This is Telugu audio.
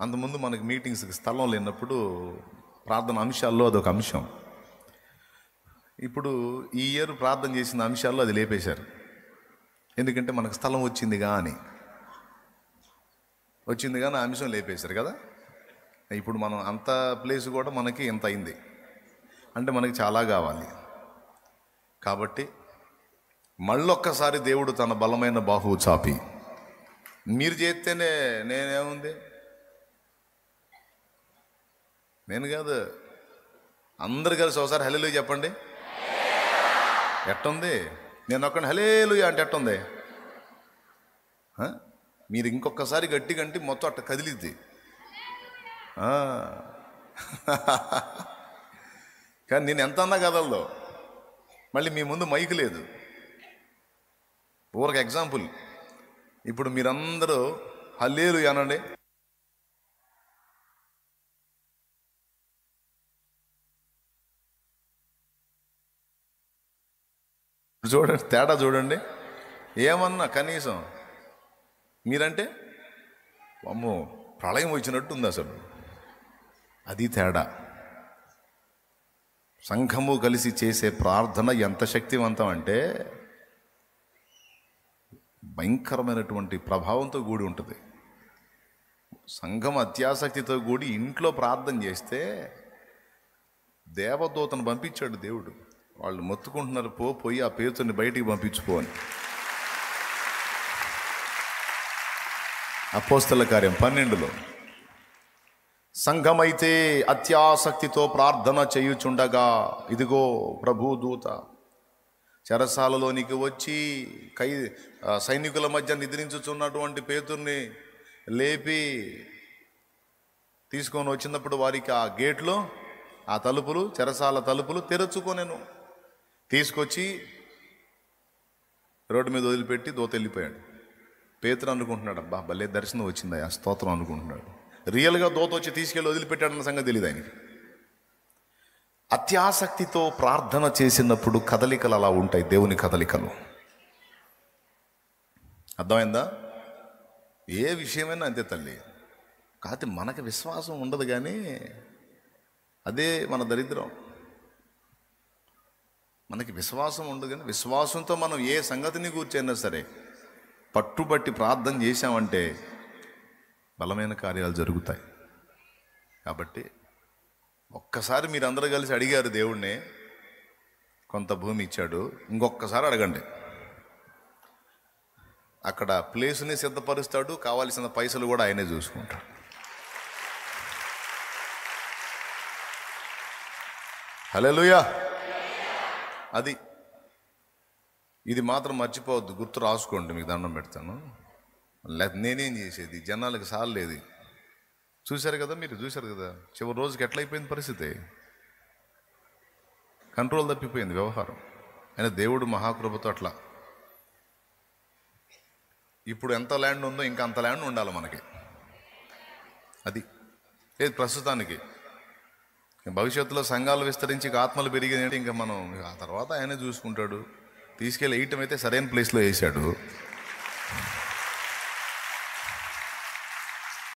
అంతకుముందు మనకి మీటింగ్స్కి స్థలం లేనప్పుడు ప్రార్థన అంశాల్లో అదొక అంశం ఇప్పుడు ఈ ఇయర్ ప్రార్థన చేసిన అంశాల్లో అది లేపేశారు ఎందుకంటే మనకు స్థలం వచ్చిందిగా అని వచ్చిందిగా ఆ అంశం లేపేశారు కదా ఇప్పుడు మనం అంత ప్లేస్ కూడా మనకి ఇంత అయింది అంటే మనకి చాలా కావాలి కాబట్టి మళ్ళొక్కసారి దేవుడు తన బలమైన బాహువు చాపి మీరు చేస్తేనే నేనేముంది నేను కాదు అందరు కలిసి ఒకసారి హలేలు చెప్పండి ఎట్టుంది నేను ఒక్కడిని హలేలు అంటే ఎట్టుంది ఆ? మీరు ఇంకొకసారి గట్టి గంటి మొత్తం అట్ట కదిలిద్ది ఆ. కానీ నేను ఎంత అన్నా కదలదో మళ్ళీ మీ ముందు మైక్ లేదు ఊరకు ఎగ్జాంపుల్ ఇప్పుడు మీరందరూ హల్లేలు అనండి చూడండి తేడా చూడండి ఏమన్నా కనీసం మీరంటే అమ్మో ప్రళయం వచ్చినట్టు ఉంది అసలు అది తేడా సంఘము కలిసి చేసే ప్రార్థన ఎంత శక్తివంతం అంటే భయంకరమైనటువంటి ప్రభావంతో కూడి ఉంటుంది సంఘం అత్యాసక్తితో కూడి ఇంట్లో ప్రార్థన చేస్తే దేవదూతను పంపించాడు దేవుడు వాళ్ళు మొత్తుకుంటున్నారు పో పోయి ఆ పేతుని బయటికి పంపించుకో అని అపోస్తల కార్యం పన్నెండులో సంఘమైతే అత్యాసక్తితో ప్రార్థన చేయుచుండగా ఇదిగో ప్రభు దూత చెరసాలలోనికి వచ్చి కై ఆ, సైనికుల మధ్య నిద్రించుచున్నటువంటి పేతుర్ని లేపి తీసుకొని వచ్చినప్పుడు వారికి ఆ గేట్లో ఆ తలుపులు చెరసాల తలుపులు తెరచుకొనెను తీసుకొచ్చి రోడ్డు మీద వదిలిపెట్టి దూత వెళ్ళిపోయాడు పేతురు అనుకుంటున్నాడు అబ్బా భలే దర్శనం వచ్చింది ఆ స్తోత్రం అనుకుంటున్నాడు రియల్గా దోత వచ్చి తీసుకెళ్ళి వదిలిపెట్టాడన్న సంగతి తెలియదు ఆయనకి అత్యాసక్తితో ప్రార్థన చేసినప్పుడు కదలికలు అలా ఉంటాయి దేవుని కదలికలు అర్థమైందా ఏ విషయమైనా అంతే తల్లి కాకపోతే మనకి విశ్వాసం ఉండదు కానీ అదే మన దరిద్రం మనకి విశ్వాసం ఉండదు కానీ విశ్వాసంతో మనం ఏ సంగతిని కూర్చైనా సరే పట్టుబట్టి ప్రార్థన చేశామంటే బలమైన కార్యాలు జరుగుతాయి కాబట్టి ఒక్కసారి మీరు అందరూ కలిసి అడిగారు దేవుణ్ణి కొంత భూమి ఇచ్చాడు ఇంకొకసారి అడగండి అక్కడ ప్లేస్ని సిద్ధపరుస్తాడు కావాల్సిన పైసలు కూడా ఆయనే చూసుకుంటాడు హలోయా అది ఇది మాత్రం మర్చిపోవద్దు గుర్తు రాసుకోండి మీకు దండం పెడతాను లేకపోతే నేనేం చేసేది జనాలకు సాలేదు చూశారు కదా మీరు చూశారు కదా చివరి రోజుకి ఎట్లయిపోయింది పరిస్థితి కంట్రోల్ తప్పిపోయింది వ్యవహారం అయినా దేవుడు మహాకృపతో అట్లా ఇప్పుడు ఎంత ల్యాండ్ ఉందో ఇంకా అంత ల్యాండ్ ఉండాలి మనకి అది లేదు ప్రస్తుతానికి భవిష్యత్తులో సంఘాలు విస్తరించి ఇక ఆత్మలు పెరిగినాయంటే ఇంకా మనం ఇక ఆ తర్వాత ఆయనే చూసుకుంటాడు తీసుకెళ్ళి వేయటం అయితే సరైన ప్లేస్లో వేసాడు